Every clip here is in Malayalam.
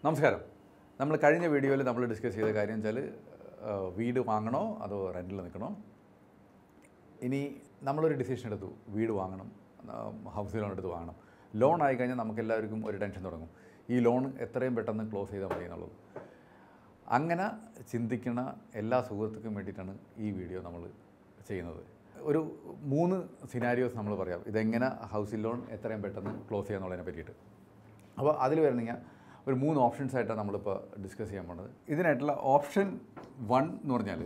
നമസ്കാരം നമ്മൾ കഴിഞ്ഞ വീഡിയോയിൽ നമ്മൾ ഡിസ്കസ് ചെയ്ത കാര്യം വെച്ചാൽ വീട് വാങ്ങണോ അതോ റെൻറ്റിൽ നിൽക്കണോ ഇനി നമ്മളൊരു ഡിസിഷൻ എടുത്തു വീട് വാങ്ങണം ഹൗസ് ലോൺ എടുത്ത് വാങ്ങണം ലോൺ ആയി കഴിഞ്ഞാൽ നമുക്ക് എല്ലാവർക്കും ഒരു ടെൻഷൻ തുടങ്ങും ഈ ലോൺ എത്രയും പെട്ടെന്ന് ക്ലോസ് ചെയ്താൽ മതി എന്നുള്ളത് അങ്ങനെ ചിന്തിക്കുന്ന എല്ലാ സുഹൃത്തുക്കും വേണ്ടിയിട്ടാണ് ഈ വീഡിയോ നമ്മൾ ചെയ്യുന്നത് ഒരു മൂന്ന് സിനാരിയോസ് നമ്മൾ പറയാം ഇതെങ്ങനെ ഹൗസിംഗ് ലോൺ എത്രയും പെട്ടെന്ന് ക്ലോസ് ചെയ്യാന്നുള്ളതിനെ പറ്റിയിട്ട് അപ്പോൾ അതിൽ വരുന്നെങ്കിൽ ഒരു മൂന്ന് ഓപ്ഷൻസ് ആയിട്ടാണ് നമ്മളിപ്പോൾ ഡിസ്കസ് ചെയ്യാൻ പോണത് ഇതിനായിട്ടുള്ള ഓപ്ഷൻ വൺ എന്ന് പറഞ്ഞാൽ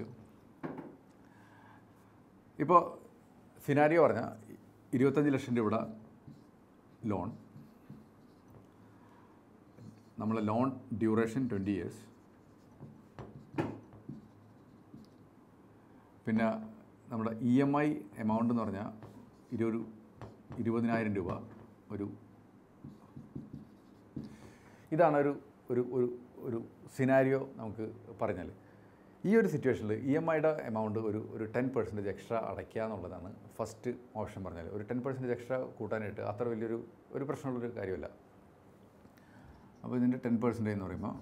ഇപ്പോൾ സിനാരിയോ പറഞ്ഞാൽ ഇരുപത്തഞ്ച് ലക്ഷം രൂപയുടെ ലോൺ നമ്മളെ ലോൺ ഡ്യൂറേഷൻ ട്വൻറ്റി ഇയേഴ്സ് പിന്നെ നമ്മുടെ ഇ എം ഐ എമൗണ്ട് എന്ന് പറഞ്ഞാൽ ഇരുപത് ഇരുപതിനായിരം രൂപ ഒരു ഇതാണ് ഒരു ഒരു ഒരു ഒരു സിനാരിയോ നമുക്ക് പറഞ്ഞാൽ ഈ ഒരു സിറ്റുവേഷനിൽ ഇ എം ഐയുടെ എമൗണ്ട് ഒരു ഒരു ടെൻ പെർസെൻറ്റേജ് എക്സ്ട്രാ അടയ്ക്കുക എന്നുള്ളതാണ് ഫസ്റ്റ് ഓപ്ഷൻ പറഞ്ഞാൽ ഒരു ടെൻ പെർസെൻറ്റേജ് എക്സ്ട്രാ കൂട്ടാനായിട്ട് അത്ര വലിയൊരു ഒരു പ്രശ്നമുള്ളൊരു കാര്യമല്ല അപ്പോൾ ഇതിൻ്റെ ടെൻ പെർസെൻറ്റേജ് എന്ന് പറയുമ്പോൾ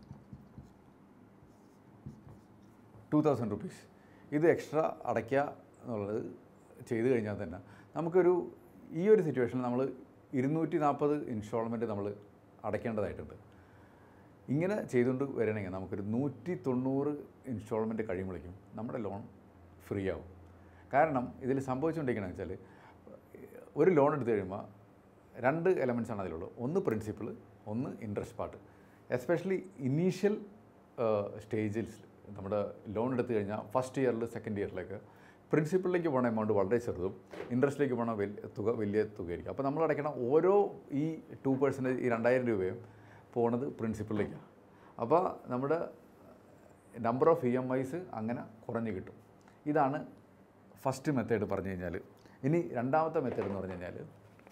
ടു തൗസൻഡ് റുപ്പീസ് ഇത് എക്സ്ട്രാ അടയ്ക്കുക എന്നുള്ളത് ചെയ്തു കഴിഞ്ഞാൽ തന്നെ നമുക്കൊരു ഈ ഒരു സിറ്റുവേഷനിൽ നമ്മൾ ഇരുന്നൂറ്റി നാൽപ്പത് ഇൻസ്റ്റാൾമെൻറ്റ് നമ്മൾ അടയ്ക്കേണ്ടതായിട്ടുണ്ട് ഇങ്ങനെ ചെയ്തുകൊണ്ട് വരണമെങ്കിൽ നമുക്കൊരു നൂറ്റി തൊണ്ണൂറ് ഇൻസ്റ്റാൾമെൻറ്റ് കഴിയുമ്പോഴേക്കും നമ്മുടെ ലോൺ ഫ്രീ ആവും കാരണം ഇതിൽ സംഭവിച്ചുകൊണ്ടിരിക്കണമെന്ന് വെച്ചാൽ ഒരു ലോൺ എടുത്തു കഴിയുമ്പോൾ രണ്ട് എലമെൻറ്റ്സ് ആണ് അതിലുള്ളത് ഒന്ന് പ്രിൻസിപ്പിൾ ഒന്ന് ഇൻട്രസ്റ്റ് പാർട്ട് എസ്പെഷ്യലി ഇനീഷ്യൽ സ്റ്റേജിൽ നമ്മുടെ ലോൺ എടുത്തു കഴിഞ്ഞാൽ ഫസ്റ്റ് ഇയറിൽ സെക്കൻഡ് ഇയറിലേക്ക് പ്രിൻസിപ്പളിലേക്ക് പോകുന്ന എമൗണ്ട് വളരെ ചെറുതും ഇൻട്രസ്റ്റിലേക്ക് പോകുന്ന വലിയ തുക വലിയ തുകയായിരിക്കും അപ്പോൾ നമ്മൾ അടയ്ക്കണം ഓരോ ഈ ടു പെർസെൻറ്റേജ് ഈ രണ്ടായിരം രൂപയും പോകുന്നത് പ്രിൻസിപ്പളിലേക്കാണ് അപ്പോൾ നമ്മുടെ number of E M Is അങ്ങനെ കുറഞ്ഞ് കിട്ടും ഇതാണ് ഫസ്റ്റ് മെത്തേഡ് പറഞ്ഞു കഴിഞ്ഞാൽ ഇനി രണ്ടാമത്തെ മെത്തേഡ് എന്ന് പറഞ്ഞു കഴിഞ്ഞാൽ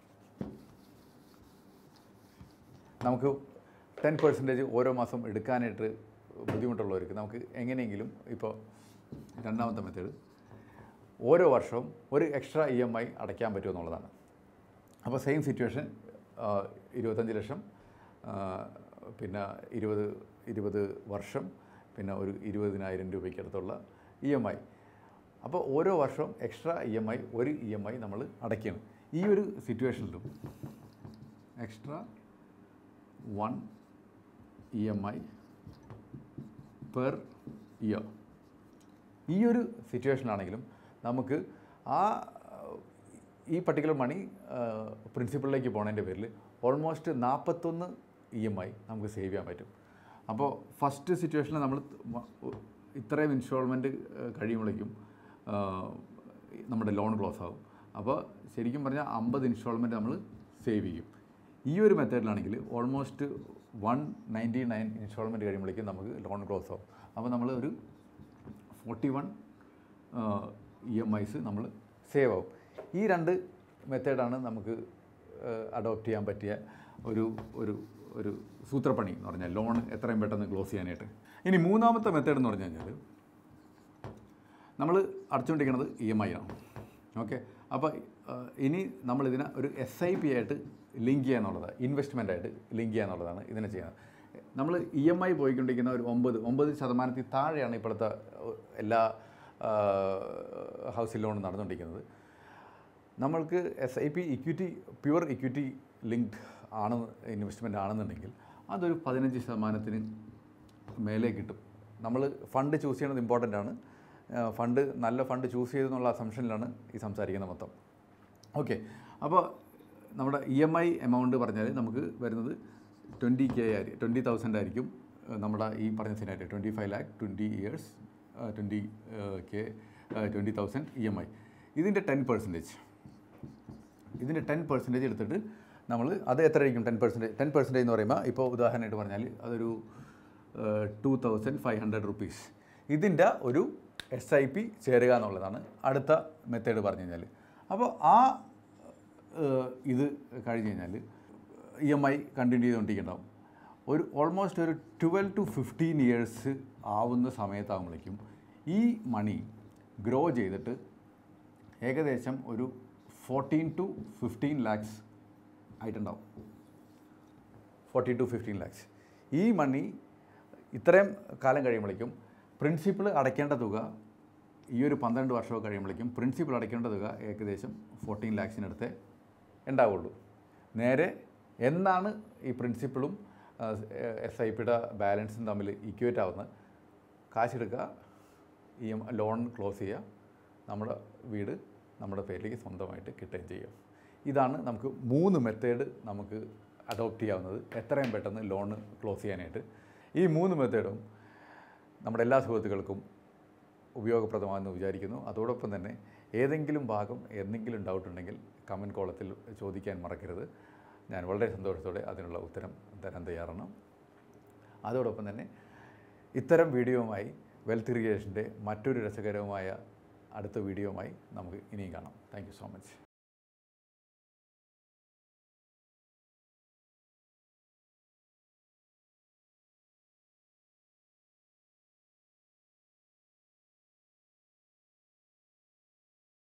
നമുക്ക് ടെൻ പെർസെൻറ്റേജ് ഓരോ മാസം എടുക്കാനായിട്ട് ബുദ്ധിമുട്ടുള്ളവർക്ക് നമുക്ക് എങ്ങനെയെങ്കിലും ഇപ്പോൾ രണ്ടാമത്തെ മെത്തേഡ് ഓരോ വർഷവും ഒരു എക്സ്ട്രാ ഇ എം ഐ അടയ്ക്കാൻ പറ്റും എന്നുള്ളതാണ് അപ്പോൾ സെയിം സിറ്റുവേഷൻ ഇരുപത്തഞ്ച് ലക്ഷം ആ, പിന്നെ ഇരുപത് ഇരുപത് വർഷം പിന്നെ ഒരു ഇരുപതിനായിരം രൂപയ്ക്കടുത്തുള്ള ഇ എം ഐ അപ്പോൾ ഓരോ വർഷവും എക്സ്ട്രാ ഇ എം ഐ ഒരു ഇ എം ഐ നമ്മൾ അടയ്ക്കണം ഈ ഒരു സിറ്റുവേഷനിലും extra one E M I per year ഈ ഒരു സിറ്റുവേഷനിലാണെങ്കിലും നമുക്ക് ആ ഈ പർട്ടിക്കുലർ മണി പ്രിൻസിപ്പളിലേക്ക് പോണതിൻ്റെ പേരിൽ ഓൾമോസ്റ്റ് നാൽപ്പത്തൊന്ന് ഇ എം ഐ നമുക്ക് സേവ് ചെയ്യാൻ പറ്റും അപ്പോൾ ഫസ്റ്റ് സിറ്റുവേഷനിൽ നമ്മൾ മ- ഇത്രയും ഇൻസ്റ്റാൾമെൻറ്റ് കഴിയുമ്പോഴേക്കും ആ, നമ്മുടെ ലോൺ ക്ലോസ് ആകും അപ്പോൾ ശരിക്കും പറഞ്ഞാൽ അമ്പത് ഇൻസ്റ്റാൾമെൻറ്റ് നമ്മൾ സേവ് ചെയ്യും ഈ ഒരു മെത്തേഡിലാണെങ്കിൽ almost one ninety nine instalment കഴിയുമ്പോഴേക്കും നമുക്ക് ലോൺ ക്ലോസ് ആവും അപ്പോൾ നമ്മൾ ഒരു forty one E M Is നമ്മൾ സേവ് ആവും ഈ രണ്ട് മെത്തേഡാണ് നമുക്ക് അഡോപ്റ്റ് ചെയ്യാൻ പറ്റിയ ഒരു ഒരു ഒരു സൂത്രപ്പണി എന്ന് പറഞ്ഞാൽ ലോൺ എത്രയും പെട്ടെന്ന് ക്ലോസ് ചെയ്യാനായിട്ട് ഇനി മൂന്നാമത്തെ മെത്തേഡ് എന്ന് പറഞ്ഞു കഴിഞ്ഞാൽ നമ്മൾ അടച്ചുകൊണ്ടിരിക്കുന്നത് ഇ എം ഐ ആണ് ഓക്കെ അപ്പോൾ ഇനി നമ്മളിതിനെ ഒരു എസ് ഐ പി ആയിട്ട് ലിങ്ക് ചെയ്യുക എന്നുള്ളത് ഇൻവെസ്റ്റ്മെൻ്റ് ആയിട്ട് ലിങ്ക് ചെയ്യുക എന്നുള്ളതാണ് ഇതിനെ ചെയ്യുന്നത് നമ്മൾ ഇ എം ഐ പോയിക്കൊണ്ടിരിക്കുന്ന ഒരു ഒമ്പത് ഒമ്പത് ശതമാനത്തിൽ താഴെയാണ് ഇപ്പോഴത്തെ ഏഹ്, എല്ലാ ഹൗസിംഗ് ലോണും നടന്നുകൊണ്ടിരിക്കുന്നത് നമ്മൾക്ക് S I P equity pure equity linked ആണ് ഇൻവെസ്റ്റ്മെൻ്റ് ആണെന്നുണ്ടെങ്കിൽ അതൊരു പതിനഞ്ച് ശതമാനത്തിന് മേലെ കിട്ടും നമ്മൾ ഫണ്ട് ചൂസ് ചെയ്യുന്നത് ഇമ്പോർട്ടൻ്റ് ആണ് ഫണ്ട് നല്ല ഫണ്ട് ചൂസ് ചെയ്തെന്നുള്ള അസംഷനിലാണ് ഈ സംസാരിക്കുന്നത് മൊത്തം ഓക്കെ അപ്പോൾ നമ്മുടെ ഇ എം ഐ എമൗണ്ട് പറഞ്ഞാൽ നമുക്ക് വരുന്നത് ട്വൻറ്റി കെ ആയിരിക്കും ട്വൻറ്റി തൗസൻഡ് ആയിരിക്കും ഏഹ്, നമ്മുടെ ഈ പറഞ്ഞ സിനായിട്ട് twenty five lakh twenty years twenty K twenty thousand E M I ഇതിൻ്റെ ടെൻ പെർസെൻറ്റേജ് ഇതിൻ്റെ ടെൻ പെർസെൻറ്റേജ് എടുത്തിട്ട് നമ്മൾ അത് എത്ര ആയിരിക്കും ടെൻ പെർസെൻറ്റേജ് ടെൻ പെർസെൻറ്റേജ് എന്ന് പറയുമ്പോൾ ഇപ്പോൾ ഉദാഹരണമായിട്ട് പറഞ്ഞാൽ അതൊരു two thousand five hundred rupees ഇതിൻ്റെ ഒരു എസ് ഐ പി ചേരുക എന്നുള്ളതാണ് അടുത്ത മെത്തേഡ് പറഞ്ഞു കഴിഞ്ഞാൽ അപ്പോൾ ആ ഏഹ്, ഇത് കഴിഞ്ഞ് കഴിഞ്ഞാൽ ഇ എം ഐ കണ്ടിന്യൂ ചെയ്തുകൊണ്ടിരിക്കുന്നുണ്ടാവും ഒരു ഓൾമോസ്റ്റ് ഒരു ട്വൽവ് ടു ഫിഫ്റ്റീൻ ഇയേഴ്സ് ആവുന്ന സമയത്താകുമ്പോഴേക്കും ഈ മണി ഗ്രോ ചെയ്തിട്ട് ഏകദേശം ഒരു ഫോർട്ടീൻ ടു ഫിഫ്റ്റീൻ ലാക്സ് ആയിട്ടുണ്ടാവും ഫോർട്ടി ടു ഫിഫ്റ്റീൻ ലാക്സ് ഈ മണി ഇത്രയും കാലം കഴിയുമ്പോഴേക്കും പ്രിൻസിപ്പൾ അടയ്ക്കേണ്ട തുക ഈ ഒരു പന്ത്രണ്ട് വർഷമൊക്കെ കഴിയുമ്പോഴേക്കും പ്രിൻസിപ്പൾ അടയ്ക്കേണ്ട തുക ഏകദേശം ഫോർട്ടീൻ ലാക്സിനടുത്തേ ഉണ്ടാവുള്ളൂ നേരെ എന്നാണ് ഈ പ്രിൻസിപ്പളും എസ് ഐ പിയുടെ ബാലൻസും തമ്മിൽ ഇക്വേറ്റ് ആവുന്നത് കാശെടുക്കുക ഈ ലോൺ ക്ലോസ് ചെയ്യുക നമ്മുടെ വീട് നമ്മുടെ പേരിലേക്ക് സ്വന്തമായിട്ട് കിട്ടുകയും ചെയ്യും ഇതാണ് നമുക്ക് മൂന്ന് മെത്തേഡ് നമുക്ക് അഡോപ്റ്റ് ചെയ്യാവുന്നത് എത്രയും പെട്ടെന്ന് ലോൺ ക്ലോസ് ചെയ്യാനായിട്ട് ഈ മൂന്ന് മെത്തേഡും നമ്മുടെ എല്ലാ സുഹൃത്തുക്കൾക്കും ഉപയോഗപ്രദമാണെന്ന് വിചാരിക്കുന്നു അതോടൊപ്പം തന്നെ ഏതെങ്കിലും ഭാഗം എന്തെങ്കിലും ഡൗട്ട് ഉണ്ടെങ്കിൽ കമൻറ്റ് കോളത്തിൽ ചോദിക്കാൻ മറക്കരുത് ഞാൻ വളരെ സന്തോഷത്തോടെ അതിനുള്ള ഉത്തരം തരാൻ തയ്യാറാണ് അതോടൊപ്പം തന്നെ ഇത്തരം വീഡിയോയുമായി വെൽത്ത് ഇറിഗേഷൻ്റെ മറ്റൊരു രസകരമായ അടുത്ത വീഡിയോയുമായി നമുക്ക് ഇനിയും കാണാം താങ്ക് യു സോ മച്ച്